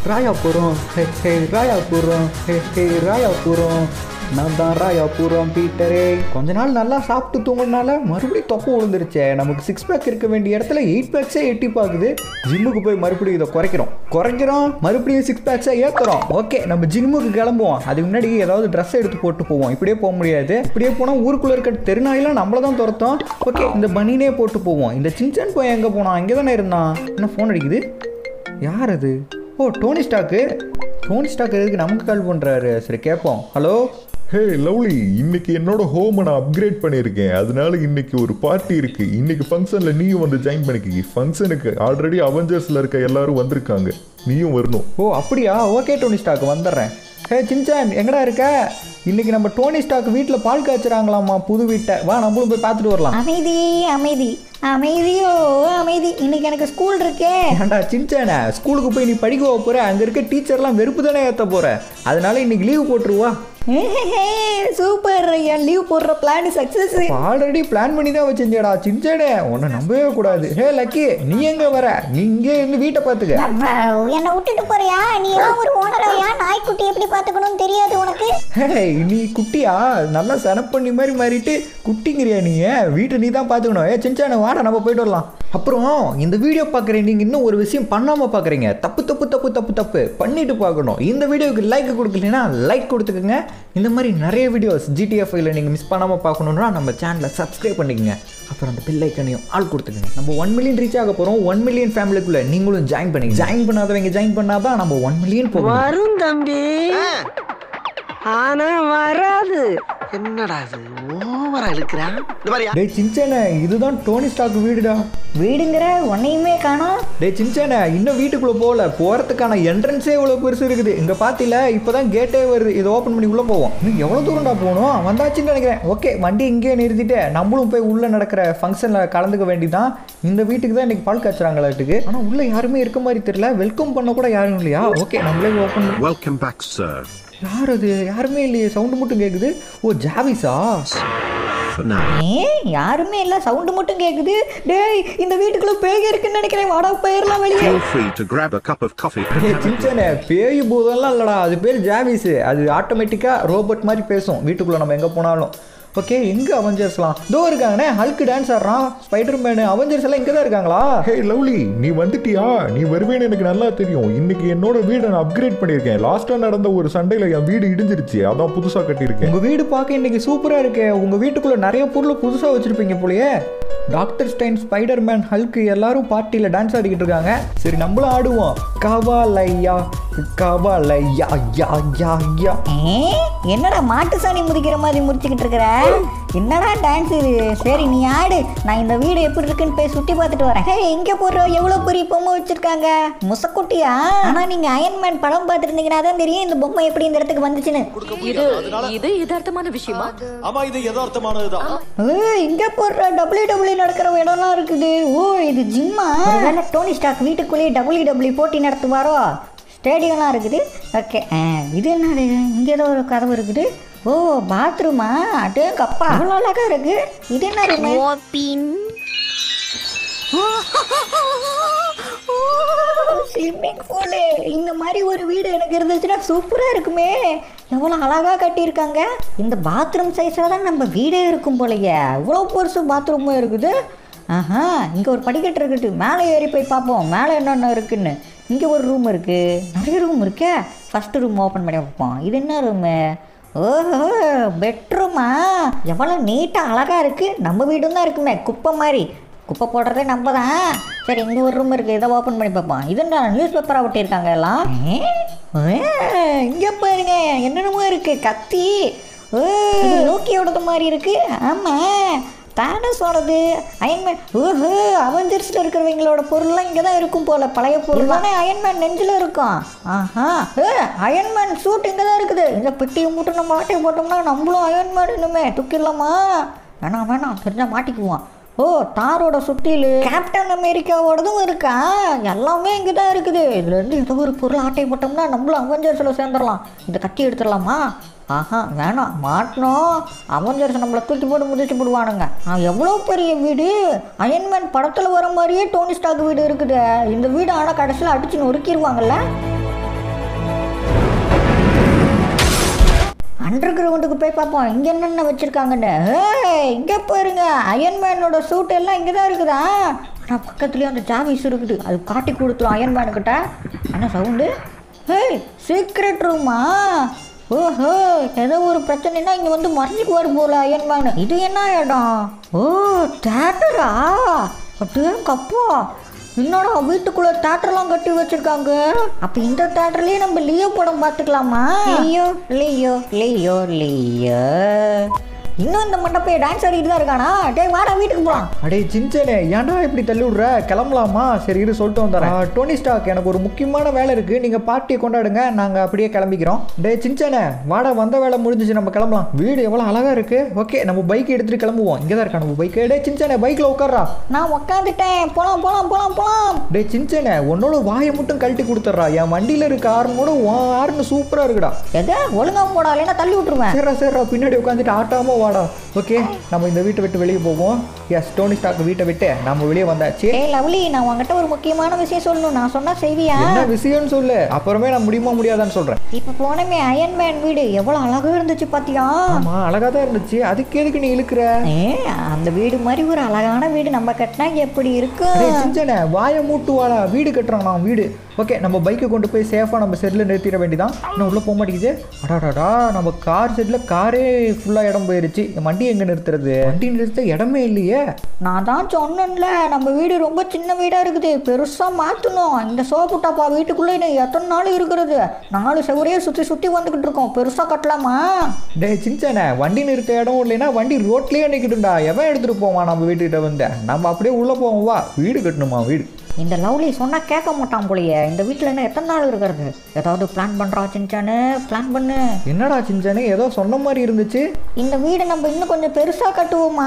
ராயாபுரம் ஹே ஹே ராயாபுரம் ஹே ஹே ராயாபுரம் நான் தான் ராயாபுரம் பீட்டரே கொஞ்ச நாள் நல்லா சாப்பிட்டு தூங்கினால மறுபடியும் தொப்பை விழுந்துருச்சே நமக்கு சிக்ஸ் பேக் இருக்க வேண்டிய இடத்துல எயிட் பேக்ஸே எட்டி பார்க்குது ஜிம்முக்கு போய் மறுபடியும் இதை குறைக்கிறோம் குறைக்கிறோம் மறுபடியும் சிக்ஸ் பேக்ஸை ஏற்றுறோம் ஓகே நம்ம ஜிம்முக்கு கிளம்புவோம் அதுக்கு முன்னாடி ஏதாவது ட்ரெஸ் எடுத்து போட்டு போவோம் இப்படியே போக முடியாது இப்படியே போனால் ஊருக்குள்ளே இருக்க தெருநாயெல்லாம் நம்மள தான் துரத்தோம் ஓகே இந்த பனினே போட்டு போவோம் இந்த சின்சன் போய் எங்கே போனான் இங்கே தானே இருந்தான் என்ன ஃபோன் அடிக்குது யார் அது ஓ டோனி ஸ்டாக்கு டோனி ஸ்டாக் எதுக்கு நமக்கு கால் பண்ணுறாரு சரி கேட்போம் ஹலோ ஹே லவ்லி இன்னைக்கு என்னோட ஹோமை நான் அப்கிரேட் பண்ணியிருக்கேன் அதனால இன்னைக்கு ஒரு பார்ட்டி இருக்கு இன்னைக்கு ஃபங்க்ஷனில் நீயும் வந்து ஜாயின் பண்ணிக்க ஃபங்க்ஷனுக்கு ஆல்ரெடி அவெஞ்சர்ஸில் இருக்க எல்லாரும் வந்திருக்காங்க நீயும் வரணும் ஓ அப்படியா ஓகே டோனி ஸ்டாக் வந்துடுறேன் ஹே சின்சான் எங்கடா இருக்க இன்னைக்கு நம்ம டோனி ஸ்டாக் வீட்டில் பால் காய்ச்சுறாங்களாம்மா புது வீட்டை வா நம்மளும் போய் பார்த்துட்டு வரலாம் அமைதி அமைதி அமைதியோ அமைதி இன்னைக்கு எனக்கு ஸ்கூல் இருக்கே ஏன்டா சின்சானே ஸ்கூலுக்கு போய் நீ படிக்க போக போற அங்கே இருக்க டீச்சர்லாம் வெறுப்பு தானே ஏற்ற போற அதனால இன்னைக்கு லீவ் போட்டுருவா சூப்பர் என் லீவ் போடுற பிளான் சக்சஸ் ஆல்ரெடி பிளான் பண்ணி தான் வச்சிருந்தேடா சின்சானே உன்னை நம்பவே கூடாது ஹே லக்கி நீ எங்க வர நீ இங்கே இருந்து வீட்டை பார்த்துக்க என்னை விட்டுட்டு போறியா நீ எல்லாம் ஒரு ஓனரையா நாய்க்குட்டி எப்படி பாத்துக்கணும்னு தெரியாது உனக்கு ஹே நீ குட்டியா நல்லா செனப் பண்ணி மாதிரி மாறிட்டு குட்டிங்கிறியா நீ வீட்டை நீ தான் பார்த்துக்கணும் ஏ சின்சானே வாடா நம்ம போயிட்டு வரலாம் அப்புறம் இந்த வீடியோ பார்க்குற நீங்கள் இன்னும் ஒரு விஷயம் பண்ணாமல் பார்க்குறீங்க தப்பு தப்பு தப்பு தப்பு தப்பு பண்ணிட்டு பார்க்கணும் இந்த வீடியோவுக்கு லைக் கொடுக்கலனா லைக் கொடுத்துக்கோங்க இந்த மாதிரி நிறைய வீடியோஸ் ஜிடிஎஃப்ஐல நீங்கள் மிஸ் பண்ணாமல் பார்க்கணுன்னா நம்ம சேனலை சப்ஸ்கிரைப் பண்ணிக்கங்க அப்புறம் அந்த பில் ஐக்கனையும் ஆள் கொடுத்துக்கங்க நம்ம ஒன் மில்லியன் ரீச் ஆக போகிறோம் ஒன் மில்லியன் ஃபேமிலிக்குள்ளே நீங்களும் ஜாயின் பண்ணி ஜாயின் பண்ணாதவங்க ஜாயின் பண்ணாதான் நம்ம ஒன் மில்லியன் போகும் வரும் தம்பி ஆனா வராது என்னடா இது ஓவரா இழுக்கிறான் இந்த மாதிரியா டேய் சின்சேனே இதுதான் டோனி ஸ்டாக் வீடுடா வீடுங்கிற உன்னையுமே காணோம் டேய் சின்சேனே இன்னும் வீட்டுக்குள்ளே போகல போகிறதுக்கான என்ட்ரன்ஸே இவ்வளோ பெருசு இருக்குது இங்கே பார்த்தில இப்போ தான் கேட்டே வருது இதை ஓப்பன் பண்ணி உள்ளே போவோம் இன்னும் எவ்வளோ தூரம்டா போகணும் வந்தாச்சுன்னு நினைக்கிறேன் ஓகே வண்டி இங்கேயே நிறுத்திட்டு நம்மளும் போய் உள்ளே நடக்கிற ஃபங்க்ஷனில் கலந்துக்க வேண்டிதான் இந்த வீட்டுக்கு தான் இன்றைக்கி பால் காய்ச்சுறாங்களாட்டுக்கு ஆனால் உள்ளே யாருமே இருக்க மாதிரி தெரியல வெல்கம் பண்ண கூட யாரும் இல்லையா ஓகே நம்மளே ஓப்பன் Welcome back, sir. யார் அது யாருமே இல்லையே சவுண்டு மட்டும் கேட்குது ஓ ஜாவிஸா For now. ஏ யாருமே இல்ல சவுண்டு மட்டும் கேக்குது டேய் இந்த வீட்டுக்குள்ள பேய் இருக்குன்னு நினைக்கிறேன் வாடா போயிடலாம் வெளியே Feel free to grab a cup of coffee. ஏய், சின்சனே பேய் பூதம்லாம் இல்லடா அது பேர் ஜாவிஸ் அது ஆட்டோமேட்டிக்காக ரோபோட் மாதிரி பேசும் வீட்டுக்குள்ளே நம்ம எங்கே போனாலும் ஓகே எங்கே அவெஞ்சர்ஸ்லாம் இதோ இருக்காங்கண்ணே ஹல்க்கு டான்ஸ் ஆடுறான் ஸ்பைடர் மேனு அவெஞ்சர்ஸ் எல்லாம் இங்கே தான் இருக்காங்களா ஹே லவ்லி நீ வந்துட்டியா நீ வருவேன்னு எனக்கு நல்லா தெரியும் இன்னைக்கு என்னோட வீடை நான் அப்கிரேட் பண்ணியிருக்கேன் லாஸ்ட்டாக நடந்த ஒரு சண்டையில் என் வீடு இடிஞ்சிருச்சு அதான் புதுசாக கட்டியிருக்கேன் உங்கள் வீடு பார்க்க இன்னைக்கு சூப்பராக இருக்கே உங்கள் வீட்டுக்குள்ளே நிறைய பொருள் புதுசாக வச்சுருப்பீங்க போலயே doctor Strange spider man Hulk எல்லாரும் பார்ட்டியில் டான்ஸ் ஆடிக்கிட்டு இருக்காங்க சரி நம்மளும் ஆடுவோம் கவாலையா கவாலையா யா யா யா ஏ, என்னடா மாட்டு சாணி முதிக்கிற மாதிரி முடிச்சுக்கிட்டு இருக்கிற என்னடா டான்ஸ் இது சரி நீ ஆடு நான் இந்த வீடு எப்படி இருக்குன்னு போய் சுத்தி பார்த்துட்டு வரேன் ஹே எங்க போடுறோம் எவ்வளவு பெரிய பொம்மை வச்சிருக்காங்க முசக்குட்டியா ஆனா நீங்க அயன்மேன் படம் பார்த்துட்டு இருந்தீங்கன்னா தான் தெரியும் இந்த பொம்மை எப்படி இந்த இடத்துக்கு வந்துச்சுன்னு இது இது யதார்த்தமான விஷயமா ஆமா இது யதார்த்தமானதுதான் ஏய், இங்க போடுற டபிள்யூ டபிள்யூ நடக்கிற இடம்லாம் இருக்குது ஓ இது ஜிம்மா ஒருவேளை டோனி ஸ்டாக் வீட்டுக்குள்ளேயே டபிள்யூ டபிள்யூ போட்டி நடத்துவாரோ ஸ்டேடியம்லாம் இருக்குது ஓகே இது என்னது இங்கே ஏதோ ஒரு கதவு இருக்குது ஓ பாத்ரூமா அடேங்கப்பா அவ்வளோ அழகா இருக்கு இது என்ன ரூம் ஸ்விம்மிங் பூலு இந்த மாதிரி ஒரு வீடு எனக்கு இருந்துச்சுன்னா சூப்பராக இருக்குமே எவ்வளோ அழகாக கட்டியிருக்காங்க இந்த பாத்ரூம் சைஸில் தான் நம்ம வீடே இருக்கும் போலயே இவ்வளோ பெருசு பாத்ரூமும் இருக்குது ஆஹா இங்கே ஒரு படிக்கட்டு இருக்குது மேலே ஏறி போய் பார்ப்போம் மேலே என்னென்ன இருக்குன்னு இங்கே ஒரு ரூம் இருக்குது நிறைய ரூம் இருக்கே ஃபஸ்ட்டு ரூம் ஓப்பன் பண்ணி வைப்போம் இது என்ன ரூமு ஓஹோ பெட்ரூமா எவ்வளோ நீட்டாக அழகாக இருக்குது நம்ம வீடும் தான் இருக்குமே குப்பை மாதிரி குப்பை போடுறதே நம்ம தான் சரி இங்கே ஒரு ரூம் இருக்குது இதை ஓப்பன் பண்ணி பார்ப்போம் இது என்ன நியூஸ் பேப்பராக ஒட்டியிருக்காங்க எல்லாம் இங்கே பாருங்க என்னென்னமோ இருக்குது கத்தி ஓ இது லோக்கியோடது மாதிரி இருக்கு ஆமாம் தானஸோடது அயன்மேன் ஓஹோ அவெஞ்சர்ஸில் இருக்கிறவங்களோட பொருள்லாம் இங்கே தான் இருக்கும் போல பழைய பொருள் தானே அயன்மேன் நெஞ்சில் இருக்கும் ஆஹா ஏ அயன்மேன் சூட் இங்கே தான் இருக்குது இந்த பெட்டியை மட்டும் நம்ம ஆட்டை போட்டோம்னா நம்மளும் அயன்மேன் இன்னுமே தூக்கிடலாமா வேணாம் வேணாம் தெரிஞ்சா மாட்டிக்குவோம் ஓ தாரோட சுட்டிலு கேப்டன் அமெரிக்காவோடதும் இருக்கா எல்லாமே இங்கே தான் இருக்குது இதுலேருந்து ஏதோ ஒரு பொருள் ஆட்டை போட்டோம்னா நம்மளும் அவெஞ்சர்ஸில் சேர்ந்துடலாம் இந்த கட்டி எடுத்துடலாமா ஆஹா வேணாம் மாட்டணும் அவெஞ்சர்ஸ் நம்மளை தூக்கி போட்டு முதிச்சு போடுவானுங்க ஆ, எவ்வளோ பெரிய வீடு அயன்மேன் படத்தில் வர மாதிரியே டோனி ஸ்டாக் வீடு இருக்குது இந்த வீடு ஆனால் கடைசியில் அடிச்சு நொறுக்கிடுவாங்கல்ல அண்டர் கிரவுண்டுக்கு போய் பார்ப்போம் இங்கே என்னென்ன வச்சுருக்காங்கன்னு ஏய் இங்கே பாருங்க அயன்மேனோட சூட் எல்லாம் இங்கே தான் இருக்குதா ஆனால் பக்கத்துலேயே அந்த ஜாவிஸ் இருக்குது அது காட்டி கொடுத்துரும் அயன்மேனுக்கிட்ட என்ன சவுண்டு ஏய் சீக்ரெட் ரூமா ஓஹோ ஏதோ ஒரு பிரச்சனைனா இங்கே வந்து மறைஞ்சிக்குவார் போல அயன்மேன் இது என்ன இடம் ஓ தேட்டரா அப்படியே கப்பா என்னடா வீட்டுக்குள்ள தேட்டர்லாம் கட்டி வச்சிருக்காங்க அப்ப இந்த தேட்டர்லயே நம்ம லியோ படம் பார்த்துக்கலாமா லியோ லியோ லியோ லியோ இன்னும் இந்த மண்டப்பைய டான்ஸ் ஆடிட்டு தான் இருக்கானா டேய் வாடா வீட்டுக்கு போலாம் அடே சின்சனே ஏன்டா இப்படி தள்ளி விடுற கிளம்பலாமா சரி இரு சொல்லிட்டு வந்துடுறேன் ஆ, டோனி ஸ்டாக் எனக்கு ஒரு முக்கியமான வேலை இருக்கு நீங்க பார்ட்டியை கொண்டாடுங்க நாங்க அப்படியே கிளம்பிக்கிறோம் டே சின்சனே வாடா வந்த வேலை முடிஞ்சிச்சு நம்ம கிளம்பலாம் வீடு எவ்வளவு அழகா இருக்கு ஓகே நம்ம பைக் எடுத்துட்டு கிளம்புவோம் இங்க தான் இருக்கா நம்ம பைக் டே சின்சனே பைக்ல உட்கார்றா நான் உக்காந்துட்டேன் போலாம் போலாம் போலாம் போலாம் டே சின்சனே உன்னோட வாயை மட்டும் கழட்டி கொடுத்துட்றா என் வண்டியில இருக்க ஆர்னோட உன் ஆர்னு சூப்பரா இருக்குடா எதை ஒழுங்கா போடா இல்லைன்னா தள்ளி விட்டுருவேன் சரிடா சரிடா பின்னாடி உட்காந்துட்டு ஆட்டாம வாடா ஓகே நம்ம இந்த வீட்டை விட்டு வெளியே போவோம் எஸ் டோனி ஸ்டாக் வீட்டை விட்டு நம்ம வெளியே வந்தாச்சு ஏய் லவ்லி நான் உங்ககிட்ட ஒரு முக்கியமான விஷயம் சொல்லணும் நான் சொன்னா செய்வியா என்ன விஷயம்னு சொல்லு அப்புறமே நான் முடியுமா முடியாதான்னு சொல்றேன் இப்ப போனமே அயன்மேன் வீடு எவ்வளவு அழகா இருந்துச்சு பாத்தியா ஆமா அழகா தான் இருந்துச்சு அதுக்கு எதுக்கு நீ இழுக்கிற ஏ அந்த வீடு மாதிரி ஒரு அழகான வீடு நம்ம கட்டினா எப்படி இருக்கு டேய் சிஞ்சனே வாயை மூட்டு வாடா வீடு கட்டுறான் நான் வீடு ஓகே நம்ம பைக்கை கொண்டு போய் சேஃபாக நம்ம செட்டில் நிறுத்திட வேண்டியதான் இன்னும் உள்ளே போக மாட்டேங்குது அடாடாடா நம்ம கார் செட்டில் காரே ஃபுல்லாக இடம் போயிருச்சு இந்த வண்டி எங்கே நிறுத்துறது வண்டி நிறுத்த இடமே இல்லையே நான் தான் சொன்னேன்ல நம்ம வீடு ரொம்ப சின்ன வீடா இருக்குது பெருசா மாத்தணும் இந்த சோப்பு டாப்பா வீட்டுக்குள்ள இன்னும் எத்தனை நாள் இருக்கிறது நாலு செவரையே சுத்தி சுத்தி வந்துகிட்டு இருக்கோம் பெருசா கட்டலாமா டேய் சிஞ்சனே வண்டி நிறுத்த இடம் இல்லைன்னா வண்டி ரோட்லேயே நிற்கிட்டுண்டா எவன் எடுத்துகிட்டு போவான் நம்ம வீட்டுக்கிட்ட வந்து நம்ம அப்படியே உள்ளே போவோம் வா வீடு கட்டணுமா வீடு இந்த லவ்லி சொன்னா கேட்க மாட்டான் போலயே இந்த வீட்டுல என்ன எத்தனை நாள் இருக்கிறது ஏதாவது பிளான் பண்றா சின்சானு பிளான் பண்ணு என்னடா சிஞ்சனே ஏதோ சொன்ன மாதிரி இருந்துச்சு இந்த வீடை நம்ம இன்னும் கொஞ்சம் பெருசா கட்டுவோமா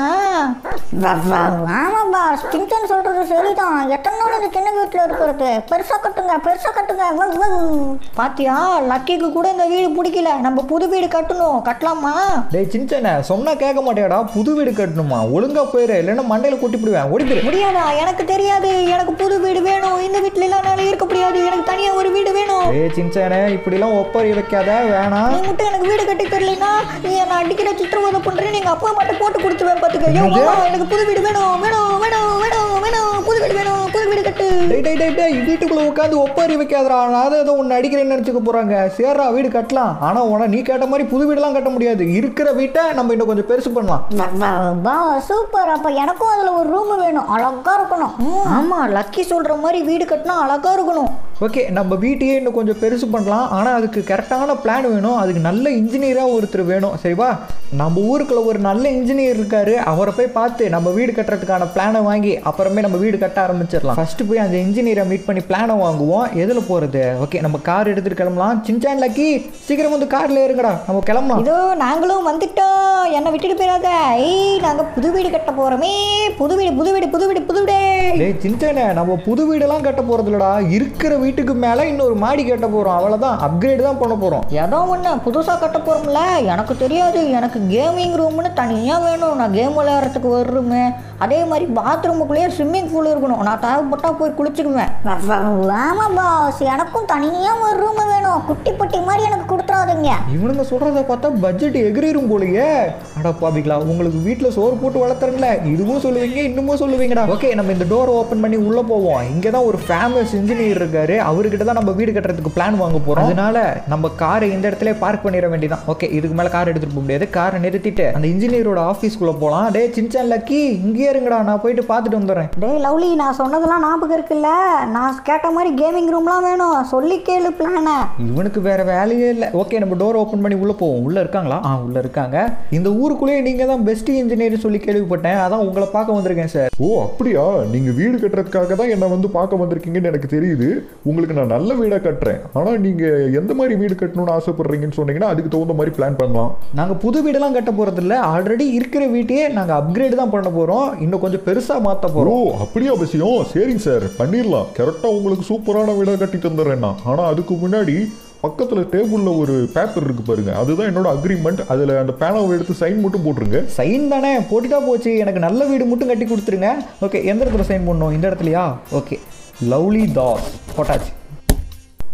ஆமா பாஸ் சின்சான் சொல்றது சரிதான் எத்தனை நாள் இந்த சின்ன வீட்டுல இருக்கிறது பெருசா கட்டுங்க பெருசா கட்டுங்க வவ் வவ். பாத்தியா லக்கிக்கு கூட இந்த வீடு பிடிக்கல நம்ம புது வீடு கட்டணும் கட்டலாமா டேய் சிஞ்சனே சொன்னா கேட்க மாட்டேடா புது வீடு கட்டணுமா ஒழுங்கா போயிரு இல்லைன்னா மண்டையில கொட்டி போடுவேன் ஓடிப்பிடு முடியாதா எனக்கு தெரியாது எனக்கு புது வீடு வேணும் இந்த வீட்டுல எல்லாம் என்னால இருக்க முடியாது எனக்கு தனியா ஒரு வீடு வேணும் ஏய் சின்சனே இப்படிலாம் ஒப்பறி வைக்காத வேணாம் நீ மட்டும் எனக்கு வீடு கட்டி தரலைன்னா நீ என்ன அடிக்கிற சித்திரவதை பண்றேன் நீங்க அப்பா மட்டும் போட்டு கொடுத்துருவேன் பாத்துக்க ஐயோ, என்னது? மாமா, எனக்கு புது வீடு வேணும் வேணும் வேணும் வேணும் வேணும் புது வீடு வேணும் புது வீடு கட்டு டேய் டேய் டேய் டேய் வீட்டுக்குள்ள உட்காந்து ஒப்பாரி வைக்காதடா நான் அதை ஏதோ ஒன்று அடிக்கிறேன்னு நினச்சிக்க போறாங்க சேர்றா வீடு கட்டலாம் ஆனா உன நீ கேட்ட மாதிரி புது வீடெல்லாம் கட்ட முடியாது இருக்கிற வீட்டை நம்ம இன்னும் கொஞ்சம் பெருசு பண்ணலாம் சூப்பர் அப்ப எனக்கும் அதுல ஒரு ரூம் வேணும் அழகா இருக்கணும் ஆமா லக்கி சொல்ற மாதிரி வீடு கட்டினா அழகா இருக்கணும் ஓகே நம்ம வீட்டையே இன்னும் கொஞ்சம் பெருசு பண்ணலாம் ஆனால் அதுக்கு கரெக்டான பிளான் வேணும் அதுக்கு நல்ல இன்ஜினியராக ஒருத்தர் வேணும் சரிவா நம்ம ஊருக்குள்ள ஒரு நல்ல இன்ஜினியர் இருக்காரு அவரை போய் பார்த்து நம்ம வீடு கட்டுறதுக்கான பிளானை வாங்கி அப்புறமே நம்ம வீடு கட்ட ஆரம்பிச்சிடலாம் ஃபர்ஸ்ட் போய் அந்த இன்ஜினியரை மீட் பண்ணி பிளானை வாங்குவோம் எதில் போகிறது ஓகே நம்ம கார் எடுத்துட்டு கிளம்பலாம் சின்சான் லக்கி சீக்கிரம் வந்து காரில் இருங்கடா நம்ம கிளம்பலாம் இதோ நாங்களும் வந்துட்டோம் என்னை விட்டுட்டு போயிடாத ஏய் நாங்க புது வீடு கட்ட போறோமே புது வீடு புது வீடு புது வீடு புது வீடு டேய் சின்சானே நம்ம புது வீடெல்லாம் கட்ட போகிறது இல்லடா இருக்கிற வீட்டுக்கு மேலே இன்னொரு மாடி கட்ட போகிறோம் அவ்வளோதான் அப்கிரேட் தான் பண்ண போகிறோம் ஏதோ ஒன்று புதுசாக கட்ட போகிறோம்ல எனக்கு தெரியாது எனக்கு கேமிங் ரூம்னு தனியாக வேணும் நான் கேம் விளையாடுறதுக்கு ஒரு ரூமு அதே மாதிரி பாத்ரூமுக்குள்ளேயே ஸ்விம்மிங் பூல் இருக்கணும் நான் தேவைப்பட்டா போய் குளிச்சுக்குவேன் ஆமாம் பாஸ் எனக்கும் தனியாக ஒரு ரூம் வேணும் குட்டி பட்டி மாதிரி எனக்கு கொடுத்துறாதீங்க இவனுங்க சொல்றத பார்த்தா பட்ஜெட் எகிரிரும் போலயே அட பாபிங்களா உங்களுக்கு வீட்டில் சோறு போட்டு வளர்த்துறல இதுவும் சொல்லுவீங்க இன்னமும் சொல்லுவீங்கடா ஓகே நம்ம இந்த டோர் ஓப்பன் பண்ணி உள்ள போவோம் இங்கே தான் ஒரு ஃபேமஸ் இன்ஜினியர் இருக்காரு அவர்கிட்ட தான் நம்ம வீடு கட்டுறதுக்கு பிளான் வாங்க போறோம் அதனால நம்ம காரை இந்த இடத்துல பார்க் பண்ணிட வேண்டியதான் ஓகே இதுக்கு மேலே கார் எடுத்துட்டு போக முடியாது காரை நிறுத்திட்டு அந்த இன்ஜினியரோட ஆஃபீஸ்க்குள்ள போகலாம் டே சின்சான் லக்கி இங்கேயே இருங்கடா நான் போயிட்டு பார்த்துட்டு வந்துடுறேன் டேய் லவ்லி நான் சொன்னதெல்லாம் ஞாபகம் இருக்குல்ல நான் கேட்ட மாதிரி கேமிங் ரூம்லாம் வேணும் சொல்லி கேளு பிளானை இவனுக்கு வேற வேலையே இல்லை ஓகே நம்ம டோர் ஓப்பன் பண்ணி உள்ள போவோம் உள்ள இருக்காங்களா ஆ உள்ள இருக்காங்க இந்த ஊருக்குள்ளேயே நீங்க தான் பெஸ்ட் இன்ஜினியர் சொல்லி கேள்விப்பட்டேன் அதான் உங்களை பார்க்க வந்திருக்கேன் சார் ஓ அப்படியா நீங்க வீடு கட்டுறதுக்காக தான் என்னை வந்து பார்க்க வந்திருக்கீங்கன்னு எனக்கு தெரியுது உங்களுக்கு நான் நல்ல வீடா கட்டுறேன் ஆனா நீங்க எந்த மாதிரி வீடு கட்டணும்னு ஆசைப்படுறீங்கன்னு சொன்னீங்கன்னா அதுக்கு தகுந்த மாதிரி பிளான் பண்ணலாம் நாங்க புது வீடெல்லாம் கட்ட போறது இல்ல ஆல்ரெடி இருக்கிற வீட்டையே நாங்க அப்கிரேட் தான் பண்ண போறோம் இன்னும் கொஞ்சம் பெருசா மாத்த ஓ போறோம் அப்படியா விஷயம் சரிங்க சார் பண்ணிடலாம் கரெக்டாக உங்களுக்கு சூப்பரான வீடா கட்டி தந்துடுறேன் நான் ஆனால் அதுக்கு முன்னாடி பக்கத்தில் டேபிளில் ஒரு பேப்பர் இருக்கு பாருங்க அதுதான் என்னோட அக்ரிமெண்ட் அதில் அந்த பேனாவை எடுத்து சைன் மட்டும் போட்டுருங்க சைன் தானே போட்டுட்டா போச்சு எனக்கு நல்ல வீடு மட்டும் கட்டி கொடுத்துருங்க ஓகே எந்த இடத்துல சைன் பண்ணணும் இந்த இடத்துலயா ஓகே லவ்லி தாஸ் போட்டாச்சு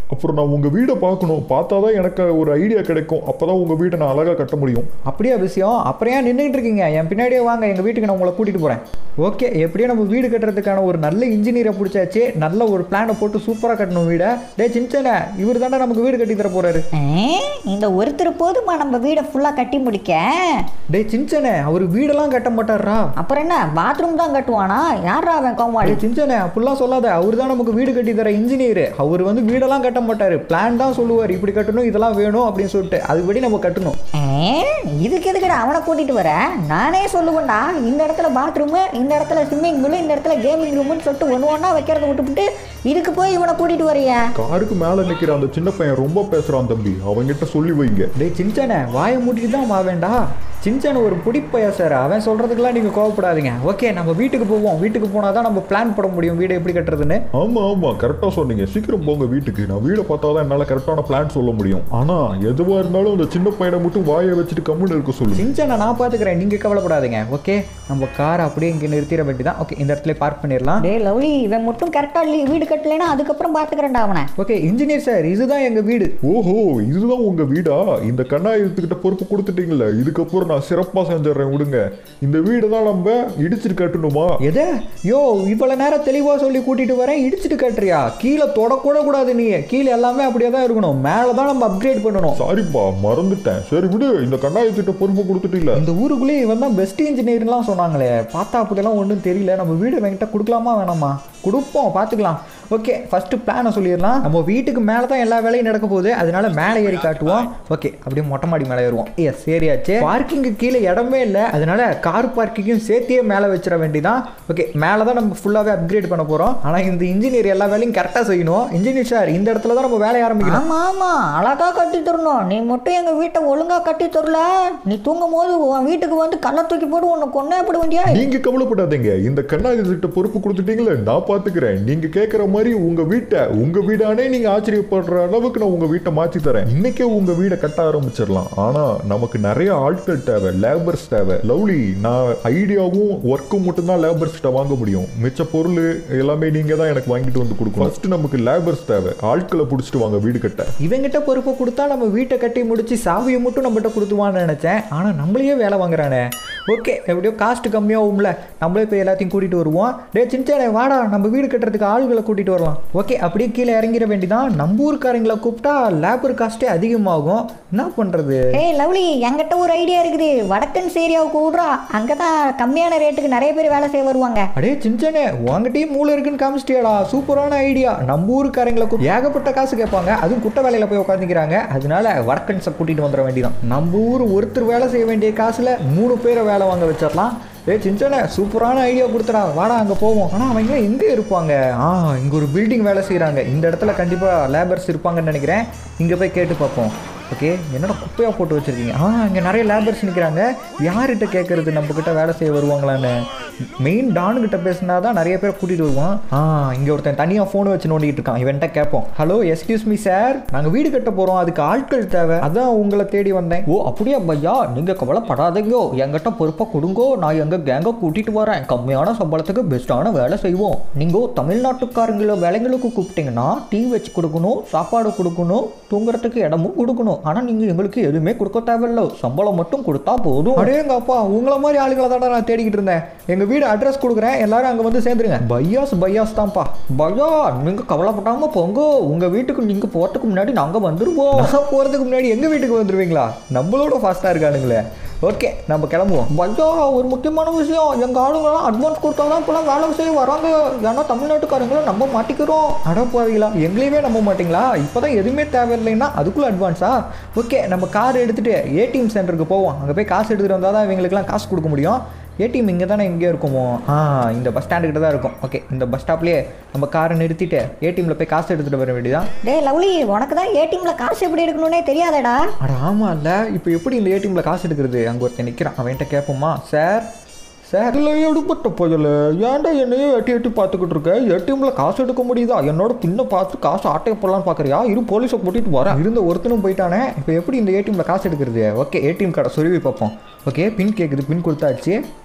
அப்புறம் நான் உங்கள் வீடை பார்க்கணும் பார்த்தா தான் எனக்கு ஒரு ஐடியா கிடைக்கும் அப்போ தான் உங்கள் வீட்டை நான் அழகாக கட்ட முடியும் அப்படியா விஷயம் அப்புறம் ஏன் நின்றுட்டு இருக்கீங்க என் பின்னாடியே வாங்க எங்கள் வீட்டுக்கு நான் உங்களை கூட்டிகிட்டு போகிறேன் ஓகே எப்படியோ நம்ம வீடு கட்டுறதுக்கான ஒரு நல்ல இன்ஜினியரை பிடிச்சாச்சு நல்ல ஒரு பிளானை போட்டு சூப்பராக கட்டணும் வீடை டே சின்ன இவர் தானே நமக்கு வீடு கட்டி தர போகிறாரு ஆ, இந்த ஒருத்தர் போதுமா நம்ம வீடை ஃபுல்லாக கட்டி முடிக்க டே சின்ன அவர் வீடெல்லாம் கட்ட மாட்டாரா அப்புறம் என்ன பாத்ரூம் தான் கட்டுவானா யாரா அவன் டே கோமாளி சின்ன அப்படிலாம் சொல்லாத அவர் தான் நமக்கு வீடு கட்டி தர இன்ஜினியர் அவர் வந்து வீடெல்லாம் கட்ட மாட்டார் பிளான் தான் சொல்லுவார் இப்படி கட்டணும் இதெல்லாம் வேணும் அப்படின்னு சொல்லிட்டு அதுபடி நம்ம கட்டணும் ஆ, இதுக்கு எதுக்குடா அவனை கூட்டிட்டு வர நானே சொல்லுவேன்டா இந்த இடத்துல பாத்ரூமு இந்த இடத்துல ஸ்விம்மிங் பூலு இந்த இடத்துல கேமிங் ரூம்னு சொல்லிட்டு ஒன்று ஒன்றா வைக்கிறத விட்டுவிட்டு இதுக்கு போய் இவனை கூட்டிட்டு வரியா காருக்கு மேலே நிற்கிற அந்த சின்ன பையன் ரொம்ப பேசுகிறான் தம்பி அவங்கிட்ட சொல்லி வைங்க டேய் சின்சானே வாயை மூட்டிட்டு தான் வா வேண்டா சின்சான ஒரு பிடிப்பையா சார் அவன் சொல்கிறதுக்கெல்லாம் நீங்கள் கோவப்படாதீங்க ஓகே நம்ம வீட்டுக்கு போவோம் வீட்டுக்கு போனால் தான் நம்ம பிளான் போட முடியும் வீடு எப்படி கட்டுறதுன்னு ஆமாம் ஆமாம் கரெக்டாக சொன்னீங்க சீக்கிரம் போங்க வீட்டுக்கு நான் வீடை பார்த்தா தான் என்னால் கரெக்டான பிளான் சொல்ல முடியும் ஆனால் எதுவாக இருந்தாலும் அந்த சின்ன பையனை மட்டும் வாயை வச்சுட்டு கம்முன்னு இருக்க சொல்லுங்க சின்சானை நான் பார்த்துக்கிறேன் நீங்கள் கவலைப்படாதீங்க ஓகே நம்ம காரை அப்படியே இங்கே நிறுத்திட வேண்டியதான் ஓகே இந்த இடத்துல பார்க் பண்ணிடலாம் டேய் லவ்லி இவன் மட்டும் கரெக்டாக வீடு கட்டலைன்னா அதுக்கப்புறம் பார்த்துக்கிறேன்டா அவனை ஓகே இன்ஜினியர் சார் இதுதான் எங்கள் வீடு ஓஹோ இதுதான் உங்க வீடா இந்த கண்ணாயிரத்துக்கிட்ட பொறுப்பு கொடுத்துட்டீங்களே இதுக்கப்புறம் நான் சிறப்பாக செஞ்சிடறேன் விடுங்க இந்த வீடு தான் நம்ம இடிச்சிட்டு கட்டணுமா எதை யோ இவ்வளோ நேரம் தெளிவாக சொல்லி கூட்டிகிட்டு வரேன் இடிச்சிட்டு கட்டுறியா கீழே தொடக்கூட கூடாது நீ கீழே எல்லாமே அப்படியே தான் இருக்கணும் மேலே தான் நம்ம அப்கிரேட் பண்ணணும் சாரிப்பா மறந்துட்டேன் சரி விடு இந்த கண்ணாயிரத்திட்ட பொறுப்பு கொடுத்துட்டீங்களே இந்த ஊருக்குள்ளே இவன் தான் பெஸ்ட் இன்ஜினியர்லாம் சொன்னாங்களே பார்த்தா அப்படியெல்லாம் ஒன்றும் தெரியல நம்ம வீடு என்கிட்ட கொடுக்கலாமா வேணாமா கொடுப்போம் பார்த்துக்கலாம் ஓகே ஃபஸ்ட்டு பிளானை சொல்லிடலாம் நம்ம வீட்டுக்கு மேலே தான் எல்லா வேலையும் நடக்க போகுது அதனால மேலே ஏறி காட்டுவோம் ஓகே அப்படியே மொட்டை மாடி மேலே ஏறுவோம் எஸ் சரியாச்சு பார்க்கிங்கு கீழே இடமே இல்லை அதனால கார் பார்க்கிங்கும் சேர்த்தியே மேலே வச்சிட வேண்டியதான் ஓகே மேலே தான் நம்ம ஃபுல்லாகவே அப்கிரேட் பண்ண போகிறோம் ஆனால் இந்த இன்ஜினியர் எல்லா வேலையும் கரெக்டாக செய்யணும் இன்ஜினியர் சார் இந்த இடத்துல தான் நம்ம வேலையை ஆரம்பிக்கணும் ஆமா ஆமா அழகா கட்டி தரணும் நீ மட்டும் எங்க வீட்டை ஒழுங்கா கட்டி தரல நீ தூங்கும் போது உன் வீட்டுக்கு வந்து கல்லை தூக்கி போட்டு உன்னை கொன்னே போட வேண்டியா நீங்க கவலைப்படாதீங்க இந்த கண்ணாயிரத்திட்ட பொறுப்பு கொடுத்துட்டீங்களே நான் பாத்துக்கிறேன் நீங்க கேட்குற மாதிரி உங்க வீட்டை உங்க வீடானே நீங்க ஆச்சரியப்படுற அளவுக்கு நான் உங்க வீட்டை மாத்தி தரேன் இன்னைக்கே உங்க வீடை கட்ட ஆரம்பிச்சிடலாம் ஆனா நமக்கு நிறைய ஆட்கள் தேவை லேபர்ஸ் தேவை லவ்லி நான் ஐடியாவும் ஒர்க்கும் மட்டும் தான் லேபர்ஸ் கிட்ட வாங்க முடியும் மிச்ச பொருள் எல்லாமே நீங்க தான் எனக்கு வாங்கிட்டு வந்து கொடுக்கணும் ஃபர்ஸ்ட் நமக்கு லேபர்ஸ் தேவை ஆட்களை பிடிச்சிட்டு வாங்க வீடு கட்ட இவங்கிட்ட பொறுப்பை கொடுத்தா நம்ம வீட்டை கட்டி முடிச்சு சாவியை மட்டும் நம்மகிட்ட கொடுத்துவான்னு நினச்சேன் ஆனால் நம்மளையே வேலை வாங்குறானே ஓகே எப்படியோ காஸ்ட் கம்மியாகும்ல நம்மளே போய் எல்லாத்தையும் கூட்டிகிட்டு வருவோம் டே சின்சானே வாடா நம்ம வீடு கட்டுறதுக்கு ஆளுகளை கூட்டிகிட்டு வரலாம் ஓகே அப்படியே கீழே இறங்கிட வேண்டியதான் நம்ம ஊருக்காரங்களை கூப்பிட்டா லேபர் காஸ்ட்டே அதிகமாகும் என்ன பண்ணுறது ஏய் லவ்லி என்கிட்ட ஒரு ஐடியா இருக்குது வடக்கன்ஸ் ஏரியாவுக்கு விடுறா அங்கே தான் கம்மியான ரேட்டுக்கு நிறைய பேர் வேலை செய்ய வருவாங்க அடே சின்சானே உங்ககிட்டயும் மூளை இருக்குன்னு காமிச்சிட்டியாடா சூப்பரான ஐடியா நம்ம ஊருக்காரங்களை கூப்பிட்டு ஏகப்பட்ட காசு கேட்பாங்க அதுவும் குட்டை வேலையில் போய் உட்காந்துக்கிறாங்க அதனால வடக்கன்ஸை கூட்டிகிட்டு வந்துட வேண்டியதான் நம்ம ஊர் ஒருத்தர் வேலை செய்ய வேண்டிய காசில் மூணு பேரை வேலை வாங்க வச்சிடலாம் ஏ சின்சானே சூப்பரான ஐடியா கொடுத்தடா வாடா அங்கே போவோம் ஆனால் அவங்க எங்கே இருப்பாங்க ஆ இங்கே ஒரு பில்டிங் வேலை செய்கிறாங்க இந்த இடத்துல கண்டிப்பாக லேபர்ஸ் இருப்பாங்கன்னு நினைக்கிறேன் இங்கே போய் கேட்டு பார்ப்போம் ஓகே என்னடா குப்பையாக போட்டு வச்சுருக்கீங்க ஆ இங்கே நிறைய லேபர்ஸ் நிற்கிறாங்க யார்கிட்ட கேட்குறது நம்மக்கிட்ட வேலை செய்ய வருவாங்களான்னு மெயின் டானுக்கிட்ட பேசினா தான் நிறைய பேர் கூட்டிகிட்டு வருவான் ஆ இங்கே ஒருத்தன் தனியாக ஃபோன் வச்சு நோண்டிகிட்டு இருக்கான் இவன்ட்ட கேட்போம் ஹலோ எஸ்கியூஸ் மீ சார் நாங்கள் வீடு கட்ட போகிறோம் அதுக்கு ஆட்கள் தேவை அதான் உங்களை தேடி வந்தேன் ஓ அப்படியா பையா நீங்கள் கவலைப்படாதீங்கோ என்கிட்ட பொறுப்பாக கொடுங்கோ நான் எங்கள் கேங்கை கூட்டிகிட்டு வரேன் கம்மியான சம்பளத்துக்கு பெஸ்ட்டான வேலை செய்வோம் நீங்கள் தமிழ்நாட்டுக்காரங்கள வேலைங்களுக்கு கூப்பிட்டீங்கன்னா டீ வச்சு கொடுக்கணும் சாப்பாடு கொடுக்கணும் தூங்குறதுக்கு இடமும் கொடுக்கணும் ஆனால் நீங்கள் எங்களுக்கு எதுவுமே கொடுக்க தேவையில்ல சம்பளம் மட்டும் கொடுத்தா போதும் அடேங்க அப்பா உங்களை மாதிரி ஆளுகளை தான் நான் தேடிக்கிட்டு இருந்தேன் எங்கள் வீடு அட்ரஸ் கொடுக்குறேன் எல்லாரும் அங்கே வந்து சேர்ந்துருங்க பையாஸ் பையாஸ் தான்ப்பா பையா நீங்கள் கவலைப்படாம போங்க உங்கள் வீட்டுக்கு நீங்கள் போகிறதுக்கு முன்னாடி நாங்கள் வந்துடுவோம் நான் போகிறதுக்கு முன்னாடி எங்கள் வீட்டுக்கு வந்துடுவீங்களா நம்மளோட ஃபாஸ்ட்டாக இருக்கானுங்களே ஓகே நம்ம கிளம்புவோம் பையா ஒரு முக்கியமான விஷயம் எங்கள் ஆளுங்கெல்லாம் அட்வான்ஸ் கொடுத்தா தான் இப்போலாம் வேலை செய்ய வராங்க ஏன்னா தமிழ்நாட்டுக்காரங்கள நம்ம மாட்டிக்கிறோம் அடப்பாவீங்களா எங்களையவே நம்ப மாட்டீங்களா இப்போ தான் எதுவுமே தேவையில்லைன்னா அதுக்குள்ளே அட்வான்ஸா ஓகே நம்ம கார் எடுத்துகிட்டு ஏடிஎம் சென்டருக்கு போவோம் அங்கே போய் காசு எடுத்துகிட்டு வந்தால் தான் இவங்களுக்குலாம் காசு கொடுக்க முடியும் ஏடிஎம் இங்கே தானே எங்கேயோ இருக்குமோ ஆ இந்த பஸ் ஸ்டாண்டுக்கிட்ட தான் இருக்கும் ஓகே இந்த பஸ் ஸ்டாப்லேயே நம்ம காரை நிறுத்திட்டு ஏடிஎம்ல போய் காசு எடுத்துகிட்டு வர வேண்டியதான் டேய் லவ்லி உனக்கு தான் ஏடிஎம்ல காசு எப்படி எடுக்கணும்னே தெரியாதடா அட ஆமாம் இல்லை இப்போ எப்படி இந்த ஏடிஎம்ல காசு எடுக்கிறது அங்கே ஒருத்தன் நிற்கிறான் அவன்கிட்ட கேட்போமா சார் சார் இல்லை எடுப்பட்ட போயல ஏன்டா என்னையே எட்டி எட்டி பார்த்துக்கிட்டு இருக்க ஏடிஎம்ல காசு எடுக்க முடியுதா என்னோட பின்ன பார்த்து காசு ஆட்டைய போடலான்னு பார்க்குறியா இரு போலீஸை கூட்டிட்டு வரேன் இருந்த ஒருத்தனும் போயிட்டானே இப்போ எப்படி இந்த ஏடிஎம்ல காசு எடுக்கிறது ஓகே ஏடிஎம் கார்டை சொருவி பார்ப்போம் ஓகே பின் கேட்குது பின் கொடுத்தாச்சு